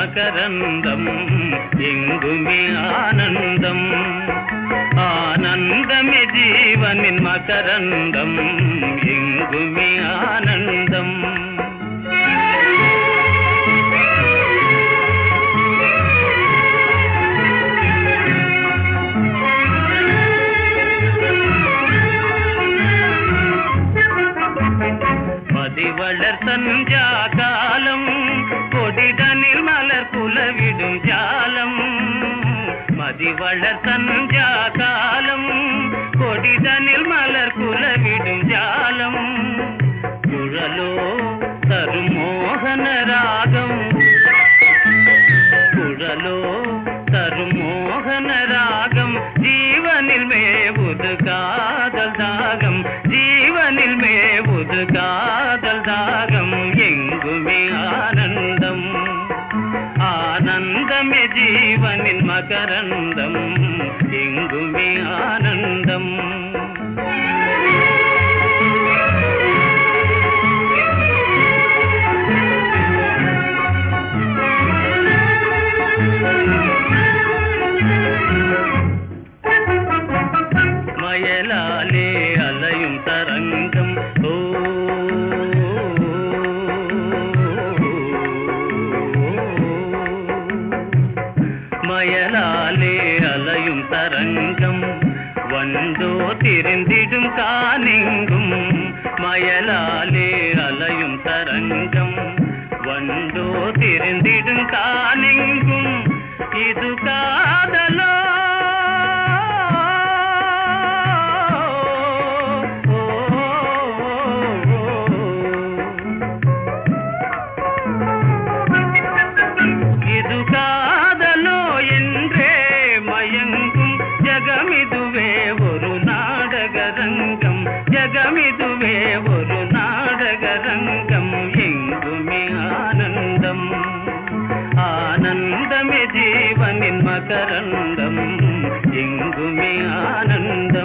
மகரந்தம் எங்குமே ஆனந்தம் ஆனந்தமே ஜீவனின் மகரந்தம் எங்குமே ஆனந்தம் மதிவளர் சஞ்சா காலம் கொடிதனில் மலர் புலவிடும் ஜாலம் மதிவளர் சஞ்சா காலம் கொடிதனில் மலர் புலவிடும் ஜாலம் குழலோ தரும் மோகன ராகம் குழலோ தரும் மோகன ராகம் ஜீவனில் மேவுது காதல் தாகம் ஜீவனில் மேவுது காதல் தாகம் எங்குமே ஆனந்தம் ஆனந்தமே ஜீவனின் மகரந்தம் எங்குமே ஆனந்தம் மயலாலே அலையும் தரங்கம் ஓ மயலாலே அலையும் தரங்கம் வந்தோ திரிந்திடும் கானெங்கும் மயலாலே அலையும் தரங்கம் வந்தோ திரிந்திடும் கானெங்கும் இது காதலோ இது காதலோ என்றே மயங்கும் ஜகமிதுவே ஒரு நாடகரங்கம் ஜகமிதுவே ஒரு நாடகரங்கம் எங்குமே ஆனந்தம் ஆனந்தமே ஜீவனின் மகரந்தம் எங்குமே ஆனந்தம்